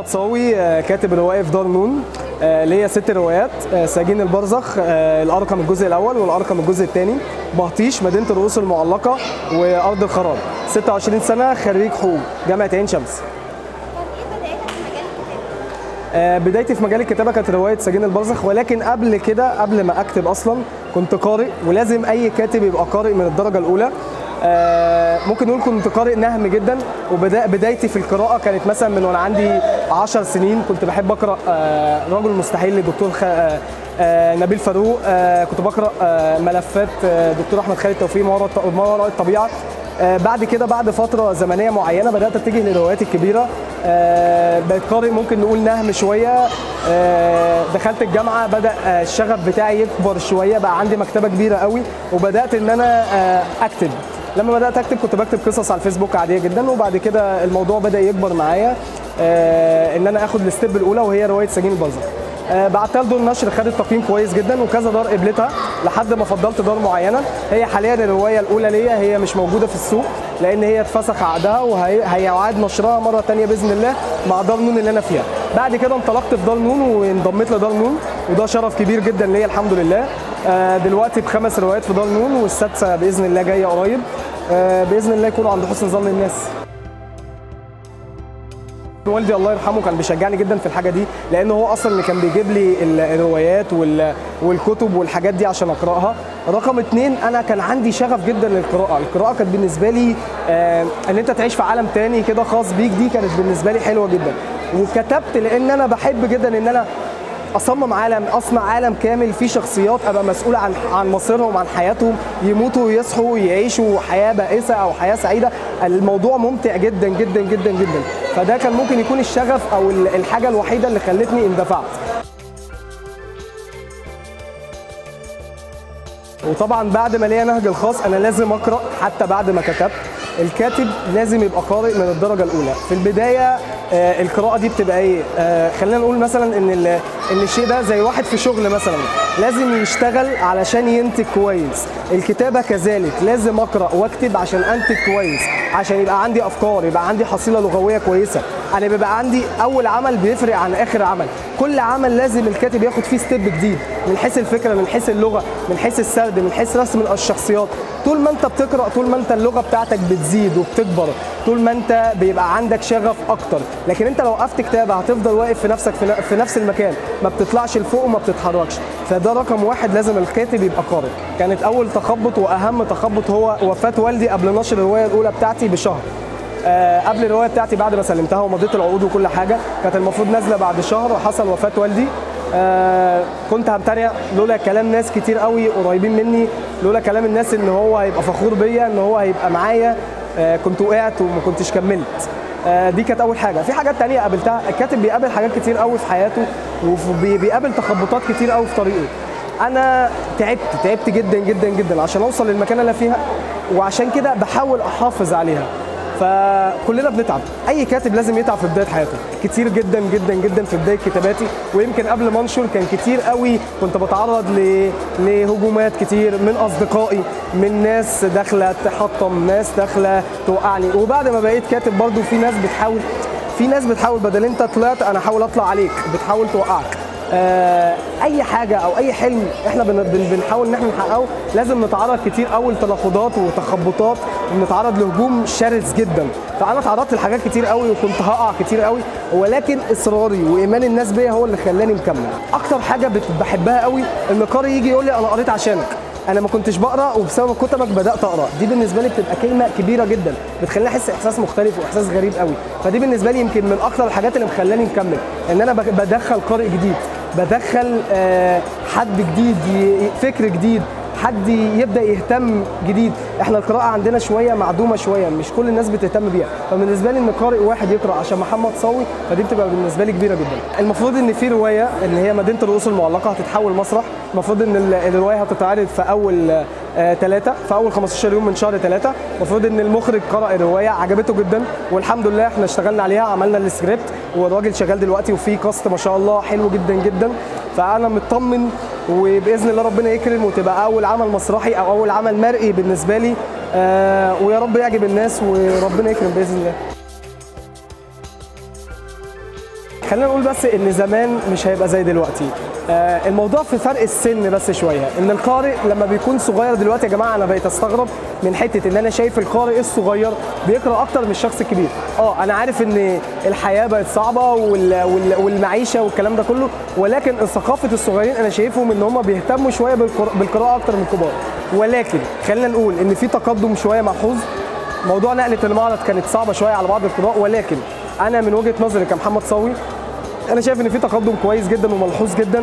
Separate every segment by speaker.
Speaker 1: محمد صاوي آه، كاتب روايه في دار نون آه، ليا ست روايات آه، سجين البرزخ آه، الارقم الجزء الاول والارقم الجزء الثاني بهطيش مدينه الرؤوس المعلقه وارض الخراب 26 سنه خريج حقوق جامعه عين شمس آه، بدايتي في مجال الكتابه كانت روايه سجين البرزخ ولكن قبل كده قبل ما اكتب اصلا كنت قارئ ولازم اي كاتب يبقى قارئ من الدرجه الاولى آه، ممكن نقول كنت قارئ نهم جدا وبدايتي في القراءه كانت مثلا من وانا عندي 10 سنين كنت بحب اقرا آه، رجل مستحيل للدكتور خ... آه، آه، نبيل فاروق آه، كنت بقرا آه، ملفات آه، دكتور احمد خالد توفيق ما وراء الط- ما وراء الطبيعه آه، بعد كده بعد فتره زمنيه معينه بدات اتجه للروايات الكبيره آه، بقيت قارئ ممكن نقول نهم شويه آه، دخلت الجامعه بدا آه، الشغف بتاعي يكبر شويه بقى عندي مكتبه كبيره قوي وبدات ان انا آه، اكتب لما بدات اكتب كنت بكتب قصص على الفيسبوك عاديه جدا وبعد كده الموضوع بدا يكبر معايا آه، ان انا اخد الستيب الاولى وهي روايه سجين البرزخ آه، بعتها لدور النشر خدت تقييم كويس جدا وكذا دار قبلتها لحد ما فضلت دار معينه هي حاليا الروايه الاولى ليا هي مش موجوده في السوق لان هي اتفسخ عقدها وهيعاد نشرها مره تانية باذن الله مع دار نون اللي انا فيها بعد كده انطلقت في دار نون وانضميت لدار نون وده شرف كبير جدا ليا الحمد لله آه، دلوقتي بخمس روايات في دار نون والسادسه باذن الله جايه قريب آه، باذن الله يكونوا عند حسن ظن الناس والدي الله يرحمه كان بيشجعني جدا في الحاجه دي لان هو اصلا اللي كان بيجيب لي ال- الروايات وال- والكتب والحاجات دي عشان اقراها رقم اتنين انا كان عندي شغف جدا للقراءه القراءه كانت بالنسبه لي آه ان انت تعيش في عالم تاني كده خاص بيك دي كانت بالنسبه لي حلوه جدا وكتبت لان انا بحب جدا ان انا اصمم عالم اصنع عالم كامل فيه شخصيات ابقى مسؤول عن عن مصيرهم عن حياتهم يموتوا ويصحوا يعيشوا حياه بائسه او حياه سعيده الموضوع ممتع جدا جدا جدا جدا فده كان ممكن يكون الشغف او ال- الحاجه الوحيده اللي خلتني اندفعت وطبعا بعد ما ليا نهج الخاص انا لازم اقرا حتى بعد ما كتبت الكاتب لازم يبقى قارئ من الدرجه الاولى في البدايه آه القراءه دي بتبقى ايه آه خلينا نقول مثلا ان ال- ان الشيء ده زي واحد في شغل مثلا لازم يشتغل علشان ينتج كويس الكتابه كذلك لازم اقرا واكتب عشان انتج كويس عشان يبقى عندي افكار يبقى عندي حصيله لغويه كويسه انا بيبقى عندي اول عمل بيفرق عن اخر عمل كل عمل لازم الكاتب ياخد فيه ستيب جديد من حيث الفكره من حيث اللغه من حيث السرد من حيث رسم الشخصيات طول ما انت بتقرا طول ما انت اللغه بتاعتك بتزيد وبتكبر طول ما انت بيبقى عندك شغف اكتر لكن انت لو وقفت كتابه هتفضل واقف في نفسك في ن- في نفس المكان ما بتطلعش لفوق وما بتتحركش فده رقم واحد لازم الكاتب يبقى قارئ كانت اول تخبط واهم تخبط هو وفاه والدي قبل نشر الروايه الاولى بتاعتي بشهر آه، قبل الروايه بتاعتي بعد ما سلمتها ومضيت العقود وكل حاجه كانت المفروض نازله بعد شهر وحصل وفاه والدي آه كنت همتنع لولا كلام ناس كتير قوي قريبين مني لولا كلام الناس ان هو هيبقى فخور بيا ان هو هيبقى معايا آه كنت وقعت وما كنتش كملت آه دي كانت اول حاجه في حاجات تانية قابلتها الكاتب بيقابل حاجات كتير قوي في حياته وبيقابل تخبطات كتير قوي في طريقه انا تعبت تعبت جدا جدا جدا عشان اوصل للمكان اللي أنا فيها وعشان كده بحاول احافظ عليها فكلنا بنتعب اي كاتب لازم يتعب في بدايه حياته كتير جدا جدا جدا في بدايه كتاباتي ويمكن قبل ما انشر كان كتير قوي كنت بتعرض ل... لهجومات كتير من اصدقائي من ناس داخله تحطم ناس داخله توقعني وبعد ما بقيت كاتب برضو في ناس بتحاول في ناس بتحاول بدل انت طلعت انا احاول اطلع عليك بتحاول توقعك آه، اي حاجه او اي حلم احنا بن- بن- بنحاول ان احنا نحققه لازم نتعرض كتير قوي لتناقضات وتخبطات ونتعرض لهجوم شرس جدا فانا اتعرضت لحاجات كتير قوي وكنت هقع كتير قوي ولكن اصراري وايمان الناس بيا هو اللي خلاني مكمل اكتر حاجه بت- بحبها قوي ان قارئ يجي يقول لي انا قريت عشانك انا ما كنتش بقرا وبسبب كتبك بدات اقرا دي بالنسبه لي بتبقى كلمه كبيره جدا بتخليني احس احساس مختلف واحساس غريب قوي فدي بالنسبه لي يمكن من اكتر الحاجات اللي مخلاني مكمل ان انا بك- بدخل قارئ جديد بدخل آه، حد جديد ي- فكر جديد حد يبدا يهتم جديد احنا القراءه عندنا شويه معدومه شويه مش كل الناس بتهتم بيها فبالنسبه لي ان قارئ واحد يقرا عشان محمد صاوي فدي بتبقى بالنسبه لي كبيره جدا المفروض ان في روايه اللي هي مدينه الرؤوس المعلقه هتتحول مسرح المفروض ان ال- الروايه هتتعرض في اول ثلاثة في اول 15 يوم من شهر ثلاثة المفروض ان المخرج قرأ الروايه عجبته جدا والحمد لله احنا اشتغلنا عليها عملنا السكريبت والراجل شغال دلوقتي وفي كاست ما شاء الله حلو جدا جدا فانا مطمن وباذن الله ربنا يكرم وتبقى اول عمل مسرحي او اول عمل مرئي بالنسبه لي آه ويا رب يعجب الناس وربنا يكرم باذن الله خلينا نقول بس ان زمان مش هيبقى زي دلوقتي آه، الموضوع في فرق السن بس شويه ان القارئ لما بيكون صغير دلوقتي يا جماعه انا بقيت استغرب من حته ان انا شايف القارئ الصغير بيقرا اكتر من الشخص الكبير اه انا عارف ان الحياه بقت صعبه وال- وال- والمعيشه والكلام ده كله ولكن ثقافه الصغيرين انا شايفهم ان هم بيهتموا شويه بالقر- بالقراءه اكتر من الكبار ولكن خلينا نقول ان في تقدم شويه ملحوظ موضوع نقله المعرض كانت صعبه شويه على بعض القراء ولكن انا من وجهه نظري كمحمد صاوي انا شايف ان في تقدم كويس جدا وملحوظ جدا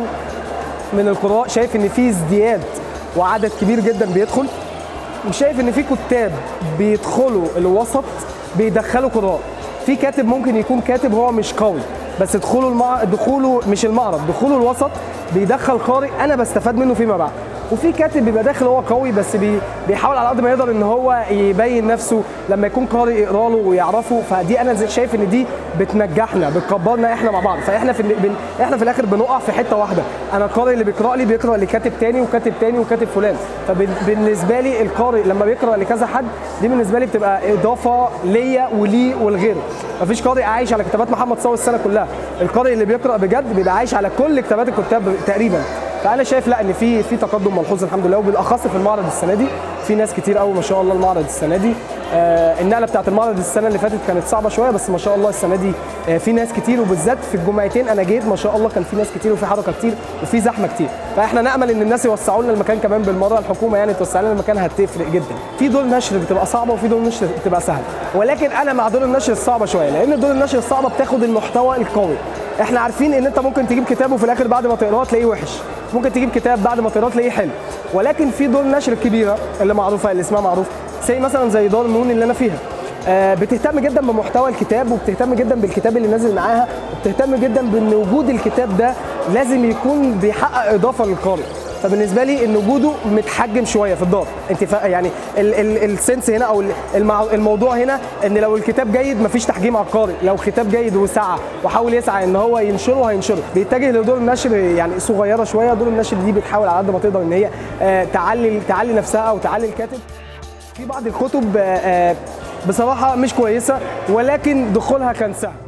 Speaker 1: من القراء شايف ان في ازدياد وعدد كبير جدا بيدخل وشايف ان في كتاب بيدخلوا الوسط بيدخلوا قراء في كاتب ممكن يكون كاتب هو مش قوي بس دخوله المع... دخوله مش المعرض دخوله الوسط بيدخل قارئ انا بستفاد منه فيما بعد وفي كاتب بيبقى داخل هو قوي بس بي... بيحاول على قد ما يقدر ان هو يبين نفسه لما يكون قارئ يقرا له ويعرفه فدي انا زي- شايف ان دي بتنجحنا بتكبرنا احنا مع بعض فاحنا في ال- بن... احنا في الاخر بنقع في حته واحده انا القارئ اللي بيقرا لي بيقرا لكاتب تاني وكاتب تاني وكاتب فلان فبالنسبه لي القارئ لما بيقرا لكذا حد دي بالنسبه لي بتبقى اضافه ليا وليه ولغيره مفيش قارئ عايش على كتابات محمد صاوي السنه كلها القارئ اللي بيقرا بجد بيبقى عايش على كل كتابات الكتاب تقريبا فانا شايف لا ان في في تقدم ملحوظ الحمد لله وبالاخص في المعرض السنه دي في ناس كتير قوي ما شاء الله المعرض السنه دي آه النقله بتاعت المعرض السنه اللي فاتت كانت صعبه شويه بس ما شاء الله السنه دي آه في ناس كتير وبالذات في الجمعتين انا جيت ما شاء الله كان في ناس كتير وفي حركه كتير وفي زحمه كتير فاحنا نامل ان الناس يوسعوا لنا المكان كمان بالمره الحكومه يعني توسع لنا المكان هتفرق جدا في دور نشر بتبقى صعبه وفي دور نشر بتبقى سهله ولكن انا مع دور النشر الصعبه شويه لان دور النشر الصعبه بتاخد المحتوى القوي احنا عارفين ان انت ممكن تجيب كتاب وفي الاخر بعد ما تقراه تلاقيه وحش ممكن تجيب كتاب بعد ما تقراه تلاقيه حلو ولكن في دور نشر الكبيره اللي معروفه اللي اسمها معروف زي مثلا زي دار نون اللي انا فيها آه، بتهتم جدا بمحتوى الكتاب وبتهتم جدا بالكتاب اللي نازل معاها وبتهتم جدا بان وجود الكتاب ده لازم يكون بيحقق اضافه للقارئ فبالنسبه لي ان وجوده متحجم شويه في الدار انت فا يعني ال ال السنس هنا او ال- المع الموضوع هنا ان لو الكتاب جيد مفيش تحجيم على القارئ لو كتاب جيد وسعى وحاول يسعى ان هو ينشره هينشره بيتجه لدور النشر يعني صغيره شويه دور النشر دي بتحاول على قد ما تقدر ان هي آه، تعلي تعلي نفسها او تعلي الكاتب في بعض الكتب آه، آه، بصراحه مش كويسه ولكن دخولها كان سهل